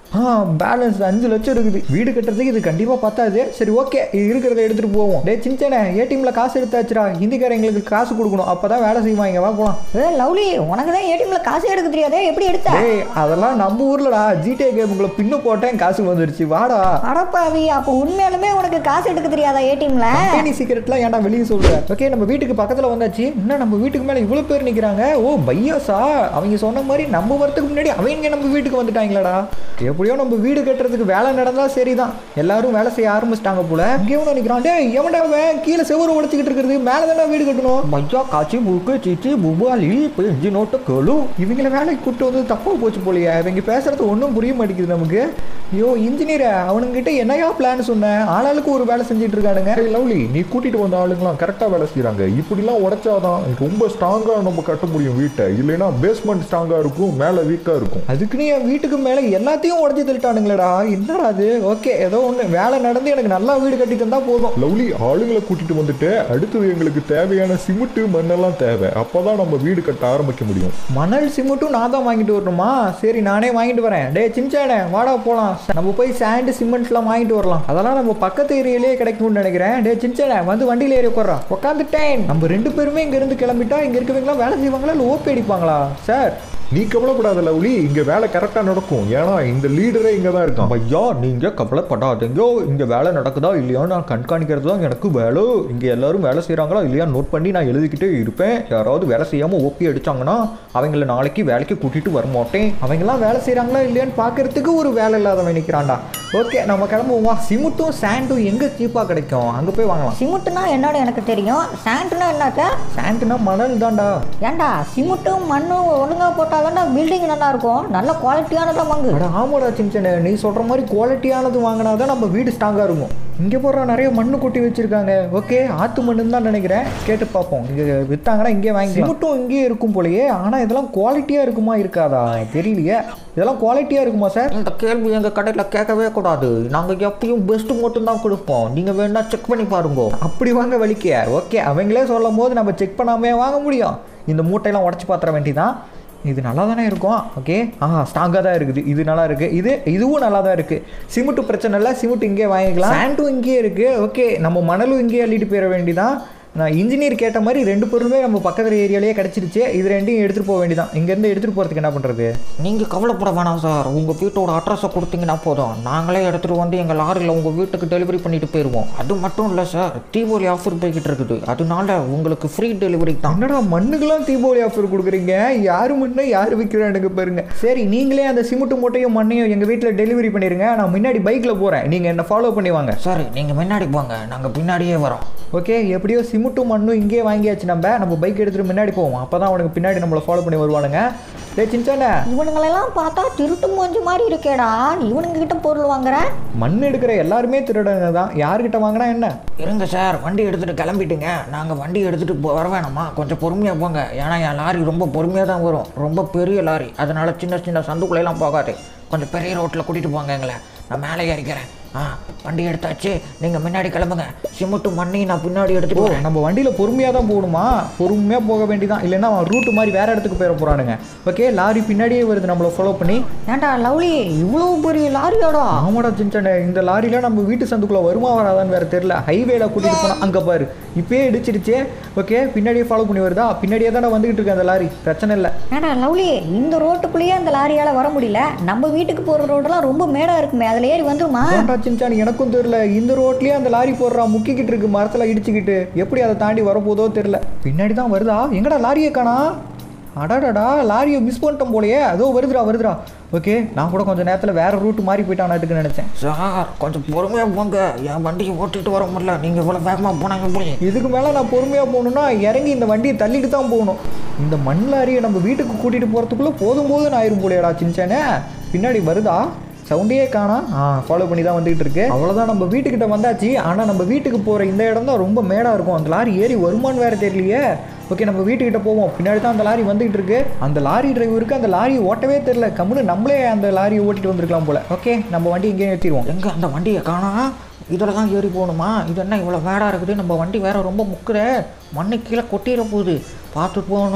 ஆ பேலன்ஸ் அஞ்சு லட்சம் இருக்குது வீடு கட்டுறதுக்கு இது கண்டிப்பாக பத்தாது சரி ஓகே இருக்கிறத எடுத்துகிட்டு போவோம் டே சின்ன ஏடிஎம்ல காசு எடுத்தாச்சுடா ஹிந்திக்காரங்களுக்கு காசு கொடுக்கணும் அப்போ தான் வேலை செய்வாங்க வா போகலாம் ஏ லவ்லி உனக்கு தான் ஏடிஎம்ல காசு எடுக்க தெரியாதே எப்படி எடுத்த டேய் அதெல்லாம் நம்ம ஊர்லடா ஜிடிஏ கேமுக்குள்ள பின்னு போட்டேன் காசு வந்துருச்சு வாடா அடப்பாவி அப்போ உண்மையாலுமே உனக்கு காசு எடுக்க தெரியாதா ஏடிஎம்ல கம்பெனி சீக்கிரட்லாம் ஏன்டா வெளியே சொல்ற ஓகே நம்ம வீட்டுக்கு பக்கத்தில் வந்தாச்சு இன்னும் நம்ம வீட்டுக்கு மேலே இவ்வளோ பேர் நிற்கிறாங்க ஓ பையாஸா அவங்க சொன்ன மாதிரி நம்ம வரதுக்கு முன்னாடி அவங்க நம்ம வீட்டுக்கு வந்துட்டாங்களடா எப்படியோ நம்ம வீடு கட்டுறதுக்கு வேலை நடந்தா சரிதான் எல்லாரும் வேலை செய்ய ஆரம்பிச்சிட்டாங்க போல இங்கே நிற்கிறான் டே எவன்டா அவன் கீழே செவரு உடைச்சிக்கிட்டு இருக்கிறது மேலே தானே வீடு கட்டணும் பையா காய்ச்சி முக்கு சீச்சி புபாலி பெஞ்சு நோட்டு கழு இவங்கள வேலைக்கு கூப்பிட்டு வந்து தப்பா போச்சு போலியே இவங்க பேசுறது ஒன்றும் புரிய மாட்டேங்குது நமக்கு ஐயோ இன்ஜினியர் அவனுங்கிட்ட என்னையா பிளான் சொன்னேன் ஆளாளுக்கு ஒரு வேலை செஞ்சுட்டு இருக்கானுங்க ஏய் லவ்லி நீ கூட்டிட்டு வந்த ஆளுங்களாம் கரெக்டாக வேலை செய்கிறாங்க இப்படிலாம் உடைச்சாதான் ரொம்ப ஸ்ட்ராங்காக நம்ம கட்ட முடியும் வீட்டை இல்லைன்னா பேஸ்மெண்ட் ஸ்ட்ராங்காக இருக்கும் மேலே வீக்காக இருக்கும் அதுக்குன்னு என் வீட்டுக்கு மேலே எல்லாத்தையும் உடச்சி தள்ளிட்டானுங்களேடா என்னடா அது ஓகே ஏதோ ஒன்று வேலை நடந்து எனக்கு நல்லா வீடு கட்டி தந்தா போதும் லவ்லி ஆளுங்களை கூட்டிட்டு வந்துட்டு அடுத்தது எங்களுக்கு தேவையான சிமெண்ட் மண்ணெல்லாம் தேவை அப்பதான் நம்ம வீடு கட்ட ஆரம்பிக்க முடியும் மணல் சிமெண்ட்டும் நான் தான் வாங்கிட்டு வரணுமா சரி நானே வாங்கிட்டு வரேன் டே சின்சானே வாடா போகலாம் நம்ம போய் சாண்டு சிமெண்ட்லாம் வாங்கிட்டு வரலாம் அதெல்லாம் நம்ம பக்கத்து ஏரியாலே கிடைக்கும்னு நினைக்கிறேன் டே சின்சானே வந்து வண்டியில் ஏறி உட்காரா உட்காந்துட்டேன் நம்ம ரெண்டு பேருமே இங்கேருந்து கிளம்பிட்டா இங்கே இருக்கவங்களாம் வேலை செய்வாங்களா இல்லை ஓப்பி அடிப்பாங்களா சார் நீ கவலைப்படாத லவ்லி இங்க வேலை கரெக்டா நடக்கும் ஏன்னா இந்த லீடரே இங்க தான் இருக்கான் ஐயா நீங்கள் கவலைப்படாதீங்க இங்கே வேலை நடக்குதா இல்லையா நான் கண்காணிக்கிறது தான் எனக்கு வேலை இங்கே எல்லாரும் வேலை செய்கிறாங்களா இல்லையா நோட் பண்ணி நான் எழுதிக்கிட்டே இருப்பேன் யாராவது வேலை செய்யாமல் ஓப்பி அடிச்சாங்கன்னா அவங்கள நாளைக்கு வேலைக்கு கூட்டிகிட்டு வர மாட்டேன் அவங்கெல்லாம் வேலை செய்கிறாங்களா இல்லையான்னு பார்க்கறதுக்கு ஒரு வேலை இல்லாதவன் நிற்கிறான்டா ஓகே நம்ம கிளம்புவோம் வா சிமெண்ட்டும் சாண்டும் எங்கே சீப்பாக கிடைக்கும் அங்கே போய் வாங்கலாம் சிமெண்ட்னா என்னன்னு எனக்கு தெரியும் சாண்ட்னா என்னக்கா சாண்ட்னா மணல் தான்டா ஏன்டா சிமெண்ட்டும் மண்ணும் ஒழுங்கா போட்டாதான்டா பில்டிங் நல்லா இருக்கும் நல்ல குவாலிட்டியானதா வாங்கு அட ஆமாடா சின்ன நீ சொல்கிற மாதிரி குவாலிட்டியானது வாங்கினா தான் நம்ம வீடு ஸ்ட்ராங்காக இருக்கும் இங்கே போடுற நிறைய மண்ணு கொட்டி வச்சிருக்காங்க ஓகே ஆற்று மண்ணுன்னு தான் நினைக்கிறேன் கேட்டு பார்ப்போம் இங்கே விற்றாங்கன்னா இங்கே வாங்கி சிமெண்ட்டும் இங்கேயே இருக்கும் போலயே ஆனால் இதெல்லாம் குவாலிட்டியாக இருக்குமா இருக்காதா தெரியலையே இதெல்லாம் குவாலிட்டியாக இருக்குமா சார் இந்த கேள்வி எங்கள் கடையில் கேட்கவே கூடாது நாங்கள் எப்பயும் பெஸ்ட்டு மட்டும் தான் கொடுப்போம் நீங்கள் வேணா செக் பண்ணி பாருங்க அப்படி வாங்க வலிக்க ஓகே அவங்களே சொல்லும் போது நம்ம செக் பண்ணாமே வாங்க முடியும் இந்த மூட்டையெல்லாம் உடச்சி பாத்திர வேண்டிதான் இது நல்லா தானே இருக்கும் ஓகே ஆஹா ஸ்ட்ராங்காக தான் இருக்குது இது நல்லா இருக்குது இது இதுவும் நல்லா தான் இருக்குது சிமெண்ட்டு பிரச்சனை இல்லை சிமெண்ட் இங்கே வாங்கிக்கலாம் சாண்டும் இங்கேயே இருக்குது ஓகே நம்ம மணலும் இங்கேயே அள்ளிட்டு போயிட வேண்டிதான் நான் இன்ஜினியர் கேட்ட மாதிரி ரெண்டு பொருளுமே நம்ம பக்கத்தில் ஏரியாலேயே கிடச்சிருச்சு இது ரெண்டையும் எடுத்துகிட்டு போக வேண்டியதான் இங்கேருந்து எடுத்துகிட்டு போகிறதுக்கு என்ன பண்ணுறது நீங்கள் கவலைப்பட வேணாம் சார் உங்கள் வீட்டோட அட்ரஸை கொடுத்தீங்கன்னா போதும் நாங்களே எடுத்துகிட்டு வந்து எங்கள் லாரியில் உங்கள் வீட்டுக்கு டெலிவரி பண்ணிட்டு போயிடுவோம் அது மட்டும் இல்லை சார் தீபாவளி ஆஃபர் போய்கிட்டு இருக்குது அதனால உங்களுக்கு ஃப்ரீ டெலிவரி தான் என்னடா மண்ணுக்கெல்லாம் தீபாவளி ஆஃபர் கொடுக்குறீங்க யாரு மண்ணை யார் விற்கிறானுங்க பாருங்க சரி நீங்களே அந்த சிமெண்ட் மூட்டையும் மண்ணையும் எங்கள் வீட்டில் டெலிவரி பண்ணிடுங்க நான் முன்னாடி பைக்கில் போகிறேன் நீங்கள் என்ன ஃபாலோ பண்ணி வாங்க சரி நீங்கள் முன்னாடி போங்க நாங்கள் பின்னாடியே வரோம் ஓகே எப்படியோ சிமெண்ட்டும் மண்ணும் இங்கேயே வாங்கியாச்சு நம்ம நம்ம பைக் எடுத்துகிட்டு முன்னாடி போவோம் அப்போ தான் அவனுக்கு பின்னாடி நம்மளை ஃபாலோ பண்ணி வருவானுங்க டே சின்சானே இவனுங்களெல்லாம் பார்த்தா திருட்டு மூஞ்சி மாதிரி இருக்கேடா இவனுங்க கிட்ட பொருள் வாங்குற மண் எடுக்கிற எல்லாருமே திருடங்க தான் யார்கிட்ட வாங்கினா என்ன இருங்க சார் வண்டி எடுத்துகிட்டு கிளம்பிட்டுங்க நாங்கள் வண்டி எடுத்துகிட்டு போ வர வேணாமா கொஞ்சம் பொறுமையாக போங்க ஏன்னா என் லாரி ரொம்ப பொறுமையாக தான் வரும் ரொம்ப பெரிய லாரி அதனால சின்ன சின்ன சந்துக்குள்ளெல்லாம் போகாது கொஞ்சம் பெரிய ரோட்டில் கூட்டிகிட்டு போங்க எங்களை நான் மேலே ஏறிக்கிறேன் ஆ வண்டி எடுத்தாச்சு நீங்கள் முன்னாடி கிளம்புங்க சிமெண்ட்டு மண்ணையும் நான் பின்னாடி ஓ எடுத்துட்டு போகிறேன் நம்ம வண்டியில் பொறுமையாக தான் போகணுமா பொறுமையாக போக வேண்டியதான் இல்லைன்னா அவன் ரூட்டு மாதிரி வேற இடத்துக்கு போயிட போகிறானுங்க ஓகே லாரி பின்னாடியே வருது நம்மளை ஃபாலோ பண்ணி ஏன்டா லவ்லி இவ்வளோ பெரிய லாரியோடா ஆமாடா சின்சானே இந்த லாரியில் நம்ம வீட்டு சந்துக்குள்ளே வருமா வராதான்னு வேற தெரியல ஹைவேல கூட்டிகிட்டு போனால் அங்கே பாரு இப்பயே இடிச்சிருச்சே ஓகே பின்னாடியே ஃபாலோ பண்ணி வருதா பின்னாடியே தானே வந்துகிட்டு இருக்கு அந்த லாரி பிரச்சனை இல்லை ஏன்டா லவ்லி இந்த ரோட்டுக்குள்ளேயே அந்த லாரியால வர முடியல நம்ம வீட்டுக்கு போற ரோடெல்லாம் ரொம்ப மேடா இருக்குமே அதுல ஏறி வந்துருமா ஏன்டா சின்சான் எனக்கும் தெரியல இந்த ரோட்லயே அந்த லாரி போடுறா முக்கிக்கிட்டு இருக்கு மரத்தில் இடிச்சுக்கிட்டு எப்படி அதை தாண்டி வரப்போதோ தெரியல பின்னாடி தான் வருதா எங்கடா லாரியை காணா அடாடாடா லாரியை மிஸ் பண்ணிட்டோம் போலயே அதோ வருதுடா வருதுடா ஓகே நான் கூட கொஞ்சம் நேரத்தில் வேற ரூட் மாறி போயிட்டானாட்டுக்கு நினச்சேன் சார் கொஞ்சம் பொறுமையாக போங்க என் வண்டியை ஓட்டிட்டு வர முடியல நீங்கள் இவ்வளோ வேகமாக போனாங்க போய் இதுக்கு மேலே நான் பொறுமையாக போகணுன்னா இறங்கி இந்த வண்டியை தள்ளிட்டு தான் போகணும் இந்த மண் லாரியை நம்ம வீட்டுக்கு கூட்டிகிட்டு போகிறதுக்குள்ளே போதும் போதும் ஆயிரும் போலையடா சின்சானே பின்னாடி வருதா சவுண்டே காணா ஆ ஃபாலோ பண்ணி தான் வந்துகிட்டு இருக்கு அவ்வளோதான் நம்ம வீட்டுக்கிட்ட வந்தாச்சு ஆனால் நம்ம வீட்டுக்கு போகிற இந்த இடம் தான் ரொம்ப மேடாக இருக்கும் அந்த லாரி ஏறி வருமான்னு வேறு தெரியலையே ஓகே நம்ம வீட்டுக்கிட்ட போவோம் பின்னாடி தான் அந்த லாரி வந்துகிட்டு இருக்கு அந்த லாரி டிரைவருக்கு அந்த லாரியை ஓட்டவே தெரியல கம்முன்னு நம்மளே அந்த லாரியை ஓட்டிட்டு வந்திருக்கலாம் போல ஓகே நம்ம வண்டி இங்கேயே நிறுத்திடுவோம் எங்கே அந்த வண்டியை காணா இதில் தான் ஏறி போகணுமா இது என்ன இவ்வளோ வேடாக இருக்குது நம்ம வண்டி வேற ரொம்ப முக்குற மண்ணு கீழே கொட்டிட போகுது பார்த்துட்டு போகணும்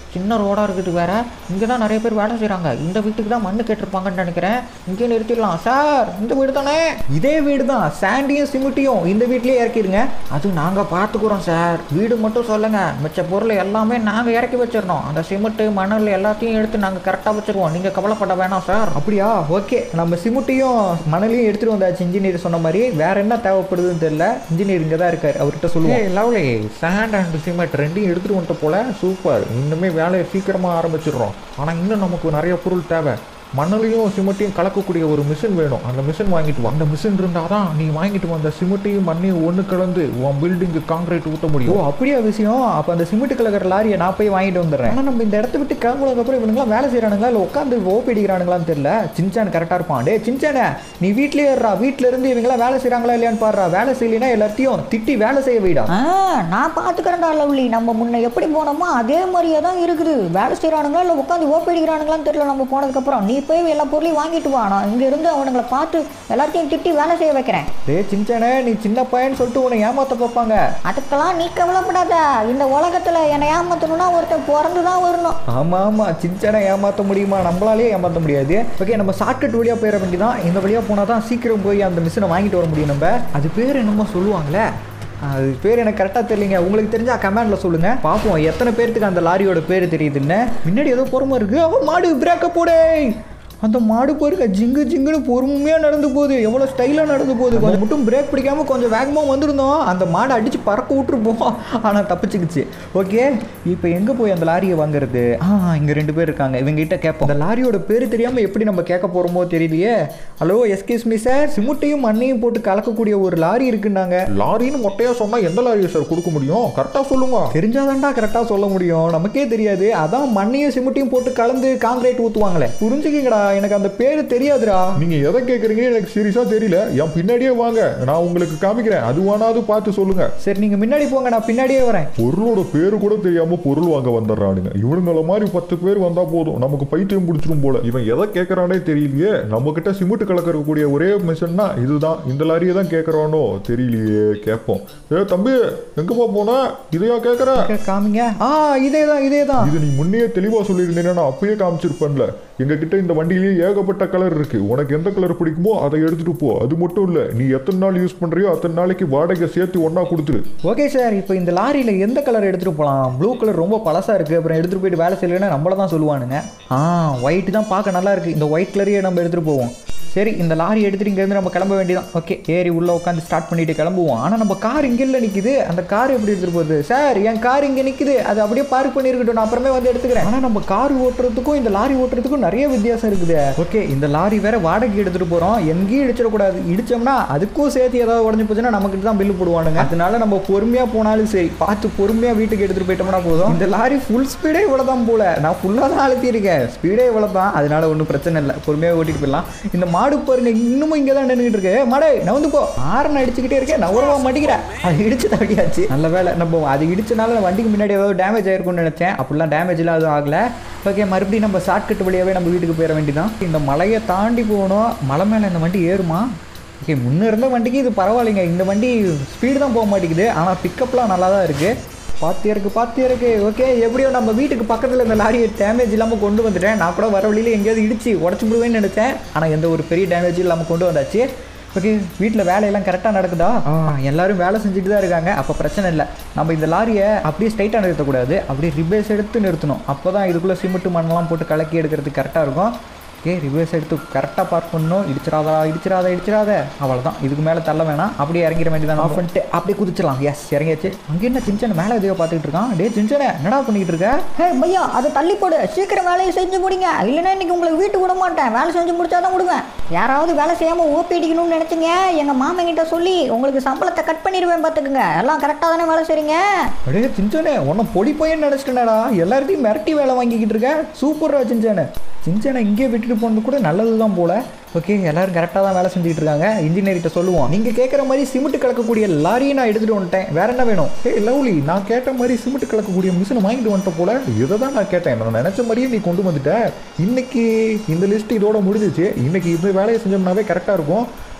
சின்ன ரோடாக இருக்குது வேற இங்கே தான் நிறைய பேர் வேலை செய்கிறாங்க இந்த வீட்டுக்கு தான் மண்ணு கேட்டிருப்பாங்கன்னு நினைக்கிறேன் இங்கே நிறுத்திடலாம் சார் இந்த வீடு தானே இதே வீடு தான் சாண்டியும் சிமெண்ட்டையும் இந்த வீட்லயே இறக்கிடுங்க அது நாங்கள் பார்த்துக்குறோம் சார் வீடு மட்டும் சொல்லுங்க மிச்ச பொருள் எல்லாமே நாங்கள் இறக்கி வச்சிடணும் அந்த சிமெண்ட்டு மணல் எல்லாத்தையும் எடுத்து நாங்கள் கரெக்டாக வச்சிருவோம் நீங்கள் கவலைப்பட வேணாம் சார் அப்படியா ஓகே நம்ம சிமெண்ட்டையும் மணலையும் எடுத்துட்டு வந்தாச்சு இன்ஜினியர் சொன்ன மாதிரி வேற என்ன தேவைப்படுதுன்னு தெரியல இன்ஜினியர் இங்கே தான் இருக்காரு அவர்கிட்ட சொல்லுவோம் ஏய் லவ்லி சாண்ட் அண்ட் சிமெண்ட் ரெண்டையும் எடுத்துகிட்டு வந்துட்டு போல சூப்பர் இன்னுமே வேலையை சீக்கிரமாக ஆரம்பிச்சிடுறோம் ஆனால் இன்னும் நமக்கு நிறைய பொருள் தேவை மணலையும் சிமெண்ட்டையும் கலக்கக்கூடிய ஒரு மிஷின் வேணும் அந்த மிஷின் வாங்கிட்டு வா அந்த மிஷின் இருந்தால் தான் நீ வாங்கிட்டு வந்த சிமெண்ட்டையும் மண்ணையும் ஒன்று கலந்து உன் பில்டிங்கு காங்கிரீட் ஊற்ற ஓ முடியும் அப்படியா விஷயம் அப்போ அந்த சிமெண்ட் கலக்கிற லாரியை நான் போய் வாங்கிட்டு வந்துடுறேன் ஆனால் நம்ம இந்த இடத்த விட்டு கிளம்புனதுக்கு அப்புறம் இவனுங்களாம் வேலை செய்கிறானுங்களா இல்லை உட்காந்து ஓப்பி அடிக்கிறானுங்களான்னு தெரியல சின்சான் கரெக்டாக இருப்பான் டே சின்சானே நீ வீட்லயே இருறா வீட்டில இருந்து இவங்களாம் வேலை செய்கிறாங்களா இல்லையான்னு பாடுறா வேலை செய்யலைன்னா எல்லாத்தையும் திட்டி வேலை செய்ய வைடா ஆ நான் பார்த்துக்கிறேன்டா லவ்லி நம்ம முன்ன எப்படி போனோமோ அதே மாதிரியே தான் இருக்குது வேலை செய்கிறானுங்களா இல்லை உட்காந்து ஓப்பிடிக்கிறானுங்களான்னு தெரியல நம்ம போனதுக்கப்புறம் நீ போய் எல்லா பொருளையும் வாங்கிட்டு வா நான் இங்கே இருந்து அவனுங்களை பார்த்து எல்லாத்தையும் திட்டி வேலை செய்ய வைக்கிறேன் டே சின்சானே நீ சின்ன பையன் சொல்லிட்டு உன்னை ஏமாத்த பார்ப்பாங்க அதுக்கெல்லாம் நீ கவலைப்படாத இந்த உலகத்தில் என்னை ஏமாற்றணும்னா ஒருத்தன் பிறந்து தான் வரணும் ஆமாம் ஆமாம் சின்சானை ஏமாற்ற முடியுமா நம்மளாலேயே ஏமாற்ற முடியாது ஓகே நம்ம ஷார்ட்கட் வழியாக போயிட வேண்டியதான் இந்த வழியாக போனால் தான் சீக்கிரம் போய் அந்த மிஷினை வாங்கிட்டு வர முடியும் நம்ம அது பேர் என்னமோ சொல்லுவாங்களே அது பேர் எனக்கு கரெக்டாக தெரியலைங்க உங்களுக்கு தெரிஞ்சா கமெண்ட்ல சொல்லுங்க பார்ப்போம் எத்தனை பேர்த்துக்கு அந்த லாரியோட பேர் தெரியுதுன்னு முன்னாடி ஏதோ பொறுமை இருக்கு அவன் மாடு பிரேக்க போடே அந்த மாடு பாருங்க ஜிங்கு ஜிங்குன்னு பொறுமையாக நடந்து போகுது எவ்வளோ ஸ்டைலாக நடந்து போகுது கொஞ்சம் மட்டும் பிரேக் பிடிக்காம கொஞ்சம் வேகமாக வந்திருந்தோம் அந்த மாடை அடித்து பறக்க விட்டுருப்போம் ஆனால் தப்பிச்சுக்கிச்சு ஓகே இப்போ எங்கே போய் அந்த லாரியை வாங்குறது ஆ இங்கே ரெண்டு பேர் இருக்காங்க இவங்க கிட்ட கேட்போம் அந்த லாரியோட பேர் தெரியாமல் எப்படி நம்ம கேட்க போகிறோமோ தெரியலையே ஹலோ எஸ்கியூஸ் மீ சார் சிமுட்டையும் மண்ணையும் போட்டு கலக்கக்கூடிய ஒரு லாரி இருக்குன்னாங்க லாரின்னு மொட்டையா சொன்னா எந்த லாரியை சார் கொடுக்க முடியும் கரெக்டா சொல்லுங்க தெரிஞ்சாதான்டா கரெக்டாக சொல்ல முடியும் நமக்கே தெரியாது அதான் மண்ணையும் சிமெண்ட்டையும் போட்டு கலந்து காங்கிரீட் ஊற்றுவாங்களே புரிஞ்சுக்கிங்கடா எனக்கு அந்த பேர் தெரியாதுடா நீங்க எதை கேக்குறீங்கன்னு எனக்கு சீரியஸா தெரியல என் பின்னாடியே வாங்க நான் உங்களுக்கு காமிக்கிறேன் அது வேணாவது பார்த்து சொல்லுங்க சரி நீங்கள் முன்னாடி போங்க நான் பின்னாடியே வரேன் பொருளோட பேரு கூட தெரியாம பொருள் வாங்க வந்துடுறானுங்க இவனுங்கள மாதிரி பத்து பேர் வந்தா போதும் நமக்கு பைத்தியம் பிடிச்சிரும் போல இவன் எதை கேட்கறானே தெரியலையே நம்ம கிட்ட சிமெண்ட் கலக்கக்கூடிய ஒரே மிஷின்னா இதுதான் இந்த லாரியை தான் கேட்கறானோ தெரியலையே கேட்போம் ஏ தம்பி எங்கப்பா போனா இதையா கேட்கற இங்க காமிங்க ஆ இதே தான் இதே தான் இது நீ முன்னே தெளிவா சொல்லியிருந்தேன்னா நான் அப்பயே காமிச்சிருப்பேன்ல எங்க கிட்ட இந்த வண்டியிலேயே ஏகப்பட்ட கலர் இருக்கு உனக்கு எந்த கலர் பிடிக்குமோ அதை எடுத்துட்டு போ அது மட்டும் இல்ல நீ எத்தனை நாள் யூஸ் பண்றியோ அத்தனை நாளைக்கு வாடகை சேர்த்து ஒண்ணா கொடுத்துரு ஓகே சார் இப்போ இந்த லாரியில் எந்த கலர் எடுத்துகிட்டு போகலாம் ப்ளூ கலர் ரொம்ப பழசாக இருக்குது அப்புறம் எடுத்துகிட்டு போயிட்டு வேலை செய்யலைன்னா நம்மள தான் சொல்லுவானுங்க ஆ ஒயிட் தான் பார்க்க நல்லா இருக்குது இந்த ஒயிட் கலரையே நம்ம எடுத்துகிட்டு போவோம் சரி இந்த லாரி எடுத்துட்டு இங்கேருந்து நம்ம கிளம்ப வேண்டியதான் ஓகே ஏறி உள்ளே உட்காந்து ஸ்டார்ட் பண்ணிட்டு கிளம்புவோம் ஆனால் நம்ம கார் இங்கே இல்லை நிற்குது அந்த கார் எப்படி எடுத்துகிட்டு போகுது சார் என் கார் இங்கே நிற்குது அது அப்படியே பார்க் பண்ணியிருக்கட்டும் நான் அப்புறமே வந்து எடுத்துக்கிறேன் ஆனால் நம்ம கார் ஓட்டுறதுக்கும் இந்த லாரி ஓட்டுறதுக்கும் நிறைய வித்தியாசம் இருக்குது ஓகே இந்த லாரி வேற வாடகை எடுத்துகிட்டு போகிறோம் எங்கேயும் இடிச்சிடக்கூடாது இடிச்சோம்னா அதுக்கும் சேர்த்து ஏதாவது உடஞ்சி போச்சுன்னா நமக்கு தான் பில்லு போடுவானுங்க அதனால நம்ம பொறுமையாக போனாலும் சரி பார்த்து பொறுமையாக வீட்டுக்கு எடுத்துகிட்டு போயிட்டோம்னா போதும் இந்த லாரி ஃபுல் ஸ்பீடே இவ்வளோ தான் போல நான் ஃபுல்லாக தான் அழுத்தியிருக்கேன் ஸ்பீடே இவ்வளோ தான் அதனால ஒன்றும் பிரச்சனை இல்லை பொறுமையாக ஓட்டிட்டு போயிடலாம் இந்த மாடு பாருங்க இன்னமும் இங்கே தான் நின்றுட்டு இருக்கு மாடே நவுந்து போ ஆரன் அடிச்சுக்கிட்டே இருக்கேன் நவரவா மாட்டேங்கிறேன் அது இடிச்சு தடியாச்சு நல்ல வேலை நம்ம அது இடிச்சனால வண்டிக்கு முன்னாடி ஏதாவது டேமேஜ் ஆயிருக்கும்னு நினச்சேன் அப்படிலாம் டேமேஜ்லாம் எதுவும் ஆகலை ஓகே மறுபடியும் நம்ம ஷார்ட்கட் வழியாகவே நம்ம வீட்டுக்கு போயிட வேண்டியதான் இந்த மலையை தாண்டி போகணும் மலை மேலே இந்த வண்டி ஏறுமா ஓகே முன்னே இருந்த வண்டிக்கு இது பரவாயில்லைங்க இந்த வண்டி ஸ்பீடு தான் போக மாட்டேங்குது ஆனால் பிக்கப்லாம் நல்லா தான் இருக்குது பார்த்து இருக்கு பார்த்து இருக்கு ஓகே எப்படியோ நம்ம வீட்டுக்கு பக்கத்தில் இந்த லாரியை டேமேஜ் இல்லாமல் கொண்டு வந்துட்டேன் நான் கூட வர வழியில் எங்கேயாவது இடிச்சு உடச்சு விடுவேன்னு நினச்சேன் ஆனால் எந்த ஒரு பெரிய டேமேஜும் இல்லாமல் கொண்டு வந்தாச்சு ஓகே வீட்டில் வேலையெல்லாம் கரெக்டாக நடக்குதா ஆ எல்லாரும் வேலை செஞ்சுட்டு தான் இருக்காங்க அப்போ பிரச்சனை இல்லை நம்ம இந்த லாரியை அப்படியே ஸ்ட்ரைட்டாக நிறுத்தக்கூடாது அப்படியே ரிபேஸ் எடுத்து நிறுத்தணும் அப்போ தான் இதுக்குள்ளே சிமெண்ட் மண்ணெல்லாம் போட்டு கலக்கி எடுக்கிறதுக்கு கரெக்டாக இருக்கும் ஓகே ரிவர்ஸ் எடுத்து கரெக்டாக பார்க் பண்ணணும் இடிச்சிடாதா இடிச்சிடாத இடிச்சிடாத அவ்வளோதான் இதுக்கு மேலே தள்ள வேணாம் அப்படியே இறங்கிட வேண்டியதான் ஆஃப் பண்ணிட்டு அப்படியே குதிச்சிடலாம் எஸ் இறங்கியாச்சு அங்கே என்ன சின்சன் மேலே எதையோ பார்த்துக்கிட்டு இருக்கான் டே சின்சனே என்னடா பண்ணிக்கிட்டு இருக்க ஹே பையா அதை தள்ளி போடு சீக்கிரம் வேலையை செஞ்சு முடிங்க இல்லைன்னா இன்னைக்கு உங்களுக்கு வீட்டுக்கு விட மாட்டேன் வேலை செஞ்சு முடிச்சாதான் விடுவேன் யாராவது வேலை செய்யாமல் ஓப்பி அடிக்கணும்னு நினச்சிங்க எங்கள் மாமன் கிட்ட சொல்லி உங்களுக்கு சம்பளத்தை கட் பண்ணிடுவேன் பார்த்துக்குங்க எல்லாம் கரெக்டாக தானே வேலை செய்றீங்க அடே சின்சனே உன்னை பொடி பையன் நினச்சிட்டேனடா எல்லார்ட்டையும் மிரட்டி வேலை வாங்கிக்கிட்டு இருக்க சூப்பரா சின்சனே சின்சனை இங்கேயே விட்டுட்டு போனது கூட நல்லது தான் போல ஓகே எல்லாரும் கரெக்டாக தான் வேலை செஞ்சுட்டு இருக்காங்க இன்ஜினியர்கிட்ட சொல்லுவோம் நீங்கள் கேட்குற மாதிரி சிமெண்ட் கலக்கக்கூடிய லாரியை நான் எடுத்துகிட்டு வந்துட்டேன் வேற என்ன வேணும் ஏ லவ்லி நான் கேட்ட மாதிரி சிமெண்ட் கலக்கக்கூடிய மிஷினை வாங்கிட்டு வந்துட்ட போல இதை தான் நான் கேட்டேன் நான் நினைச்ச மாதிரியே நீ கொண்டு வந்துட்ட இன்னைக்கு இந்த லிஸ்ட் இதோட முடிஞ்சிச்சு இன்னைக்கு இந்த வேலையை செஞ்சோம்னாவே கரெக்டாக இருக்கும்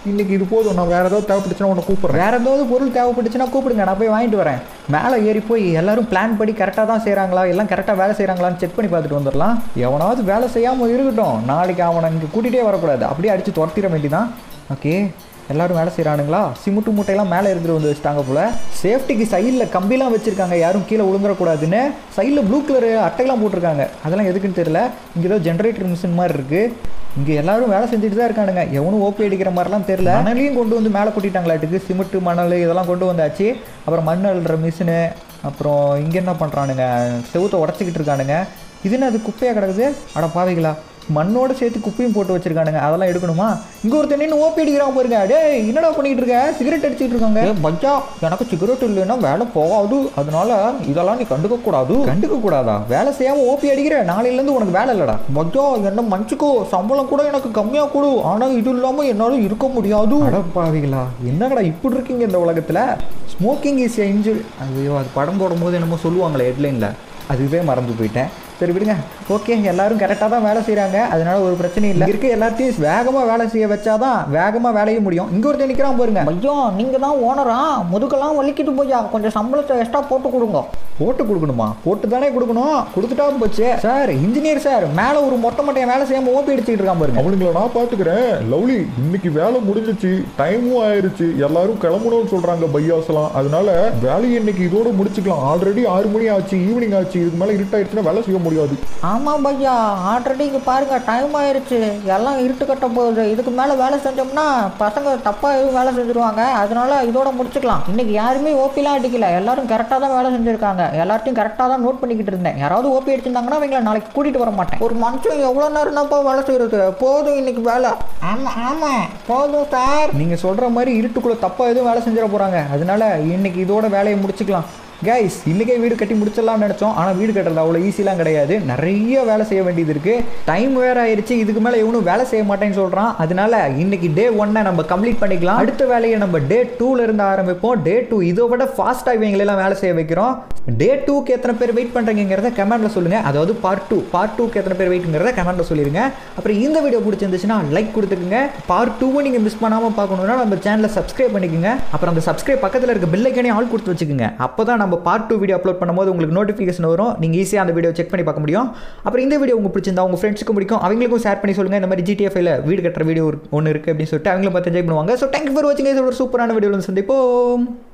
இன்னைக்கு இது போதும் நான் வேற ஏதாவது தேவைப்பட்டுச்சுன்னா உன்னை கூப்பிட்றேன் வேற ஏதாவது பொருள் தேவைப்பட்டுச்சுன்னா கூப்பிடுங்க நான் போய் வாங்கிட்டு வரேன் மேலே ஏறி போய் எல்லாரும் பிளான் படி கரெக்டாக தான் செய்கிறாங்களா எல்லாம் கரெக்டாக வேலை செய்கிறாங்களான்னு செக் பண்ணி பார்த்துட்டு வந்துடலாம் எவனாவது வேலை செய்யாமல் இருக்கட்டும் நாளைக்கு அவனை இங்கே கூட்டிகிட்டே வரக்கூடாது அப்படியே அடித்து துரத்திட வேண்டியதான் ஓகே எல்லாரும் வேலை செய்கிறானுங்களா சிமுட்டு மூட்டையெல்லாம் மேலே எடுத்துகிட்டு வந்து வச்சுட்டாங்க போல சேஃப்டிக்கு சைடில் கம்பிலாம் வச்சுருக்காங்க யாரும் கீழே விழுந்துடக்கூடாதுன்னு சைடில் ப்ளூ கலர் அட்டைலாம் போட்டிருக்காங்க அதெல்லாம் எதுக்குன்னு தெரியல இங்கே ஏதோ ஜென்ரேட்டர் மிஷின் மாதிரி இருக்குது இங்கே எல்லாரும் வேலை செஞ்சுட்டு தான் இருக்கானுங்க எவனும் ஓபி அடிக்கிற மாதிரிலாம் தெரியல மணலையும் கொண்டு வந்து மேலே கொட்டிட்டாங்களாட்டுக்கு சிமெண்ட் மணல் இதெல்லாம் கொண்டு வந்தாச்சு அப்புறம் மண் அள்ளுற மிஷினு அப்புறம் இங்கே என்ன பண்ணுறானுங்க செவுத்தை உடச்சிக்கிட்டு இருக்கானுங்க இது என்ன அது குப்பையாக கிடக்குது அட பாவிகளா மண்ணோட சேர்த்து குப்பையும் போட்டு வச்சிருக்கானுங்க அதெல்லாம் எடுக்கணுமா இங்க ஒருத்தன் நின்று ஓப்பி அடிக்கிறான் பாருங்க டேய் என்னடா பண்ணிட்டு இருக்க சிகரெட் அடிச்சிட்டு இருக்காங்க ஏ பஞ்சா எனக்கு சிகரெட் இல்லைன்னா வேலை போகாது அதனால இதெல்லாம் நீ கண்டுக்க கூடாது கண்டுக்க கூடாதா வேலை செய்யாம ஓப்பி அடிக்கிற நாளையில இருந்து உனக்கு வேலை இல்லடா பஞ்சா என்ன மன்னிச்சுக்கோ சம்பளம் கூட எனக்கு கம்மியா கொடு ஆனா இது இல்லாம என்னால இருக்க முடியாது அடப்பாவிகளா என்னடா இப்படி இருக்கீங்க இந்த உலகத்துல ஸ்மோக்கிங் இஸ் இன்ஜுரி ஐயோ அது படம் போடும் போது என்னமோ சொல்லுவாங்களே ஹெட்லைனில் அதுவே மறந்து போயிட்டேன் சரி விடுங்க ஓகே எல்லாரும் கரெக்டாக தான் வேலை செய்கிறாங்க அதனால ஒரு பிரச்சனையும் இல்லை இருக்க எல்லாத்தையும் வேகமாக வேலை செய்ய வச்சாதான் வேகமாக வேலையும் முடியும் இங்கே ஒருத்தர் நிற்கிறான் பாருங்க ஐயோ நீங்கள் தான் ஓனரா முதுகெல்லாம் வலிக்கிட்டு போயா கொஞ்சம் சம்பளத்தை எக்ஸ்ட்ரா போட்டு கொடுங்க போட்டு கொடுக்கணுமா போட்டு தானே கொடுக்கணும் கொடுத்துட்டா போச்சு சார் இன்ஜினியர் சார் மேலே ஒரு மொட்டை மட்டையை வேலை செய்யாமல் ஓப்பி அடிச்சுக்கிட்டு இருக்கான் பாருங்க அவனுங்கள நான் பார்த்துக்கிறேன் லவ்லி இன்னைக்கு வேலை முடிஞ்சிச்சு டைமும் ஆயிருச்சு எல்லாரும் கிளம்பணும்னு சொல்றாங்க பையாஸ்லாம் அதனால வேலையை இன்னைக்கு இதோட முடிச்சுக்கலாம் ஆல்ரெடி ஆறு மணி ஆச்சு ஈவினிங் ஆச்சு இதுக்கு மேல இருட்டாயிருச்சுன்னா வேலை செய்ய முடியாது ஆமாம் பையா ஆல்ரெடி இங்கே பாருங்க டைம் ஆயிருச்சு எல்லாம் இருட்டு கட்ட போகுது இதுக்கு மேலே வேலை செஞ்சோம்னா பசங்க தப்பாக எதுவும் வேலை செஞ்சுருவாங்க அதனால இதோட முடிச்சுக்கலாம் இன்னைக்கு யாருமே ஓபிலாம் அடிக்கல எல்லாரும் கரெக்டாக தான் வேலை செஞ்சுருக்காங்க எல்லாத்தையும் கரெக்டாக தான் நோட் பண்ணிக்கிட்டு இருந்தேன் யாராவது ஓபி அடிச்சிருந்தாங்கன்னா அவங்கள நாளைக்கு கூட்டிகிட்டு வர மாட்டேன் ஒரு மனுஷன் எவ்வளோ நேரம் தான்ப்பா வேலை செய்கிறது போதும் இன்னைக்கு வேலை ஆமாம் ஆமாம் போதும் சார் நீங்கள் சொல்கிற மாதிரி இருட்டுக்குள்ளே தப்பாக எதுவும் வேலை செஞ்சிட போகிறாங்க அதனால இன்னைக்கு இதோட வேலையை முடிச்சுக்கலாம் கைஸ் இன்றைக்கே வீடு கட்டி முடிச்சிடலாம்னு நினச்சோம் ஆனால் வீடு கட்டுறது அவ்வளோ ஈஸிலாம் கிடையாது நிறைய வேலை செய்ய வேண்டியது இருக்குது டைம் வேற ஆயிருச்சு இதுக்கு மேலே எவனும் வேலை செய்ய மாட்டேன்னு சொல்கிறான் அதனால இன்னைக்கு டே ஒன்னை நம்ம கம்ப்ளீட் பண்ணிக்கலாம் அடுத்த வேலையை நம்ம டே டூல இருந்து ஆரம்பிப்போம் டே டூ இதை விட ஃபாஸ்ட்டாக இவங்களெல்லாம் வேலை செய்ய வைக்கிறோம் டே டூக்கு எத்தனை பேர் வெயிட் பண்ணுறீங்கிறத கமெண்ட்டில் சொல்லுங்கள் அதாவது பார்ட் டூ பார்ட் டூக்கு எத்தனை பேர் வெயிட்ங்கிறத கமெண்ட்டில் சொல்லிடுங்க அப்புறம் இந்த வீடியோ பிடிச்சிருந்துச்சுன்னா லைக் கொடுத்துக்குங்க பார்ட் டூவை நீங்கள் மிஸ் பண்ணாமல் பார்க்கணுன்னா நம்ம சேனலை சப்ஸ்கிரைப் பண்ணிக்கோங்க அப்புறம் அந்த சப்ஸ்கிரைப் பக்கத்தில் இருக்க பெல்லைக்கானே ஆள் கொடுத்து வச்சுக்கோங்க அப்போ தான் நம்ம பார்ட் டூ வீடியோ அப்லோட் பண்ணும்போது உங்களுக்கு நோட்டிஃபிகேஷன் வரும் நீங்கள் ஈஸியாக அந்த வீடியோ செக் பண்ணி பார்க்க முடியும் அப்புறம் இந்த வீடியோ உங்களுக்கு பிடிச்சிருந்தா உங்கள் ஃப்ரெண்ட்ஸுக்கும் பிடிக்கும் அவங்களுக்கும் ஷேர் பண்ணி சொல்லுங்கள் இந்த மாதிரி ஜிடிஎஃப்ல வீடு கட்டுற வீடியோ ஒன்று இருக்குது அப்படின்னு சொல்லிட்டு அவங்களும் பார்த்து என்ஜாய் பண்ணுவாங்க ஸோ தேங்க்யூ ஃபார் வாட்சிங் ஒரு சூப்பரான வீடியோவில் சந்திப்போம்